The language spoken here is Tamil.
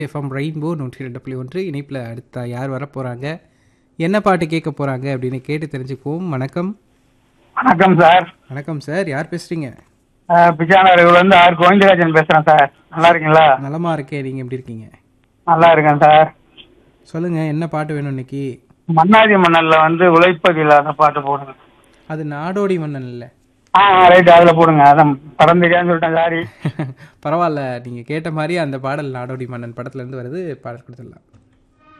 எஃப்எம் ரெயின்போ நூற்றி ரெண்டு புள்ளி ஒன்று இணைப்பில் அடுத்த யார் வர போகிறாங்க என்ன பாட்டு கேட்க போகிறாங்க அப்படின்னு கேட்டு தெரிஞ்சுக்குவோம் வணக்கம் வணக்கம் சார் வணக்கம் சார் யார் பேசுகிறீங்க பிச்சானவர்கள் வந்து ஆர் கோவிந்தராஜன் பேசுறேன் சார் நல்லா இருக்கீங்களா நலமாக இருக்கே நீங்கள் எப்படி இருக்கீங்க நல்லா இருக்கேன் சார் சொல்லுங்கள் என்ன பாட்டு வேணும் இன்னைக்கு மன்னாதி மன்னல்ல வந்து உழைப்பது இல்லாத பாட்டு போடுங்க அது நாடோடி மன்னன் இல்லை ஆ ரைட் அதுல போடுங்க அதான் படம் தெரியாதுன்னு சொல்லிட்டேன் சாரி பரவாயில்ல நீங்கள் கேட்ட மாதிரி அந்த பாடல் நாடோடி மன்னன் படத்துலேருந்து வருது பாடல் கொடுத்துடலாம்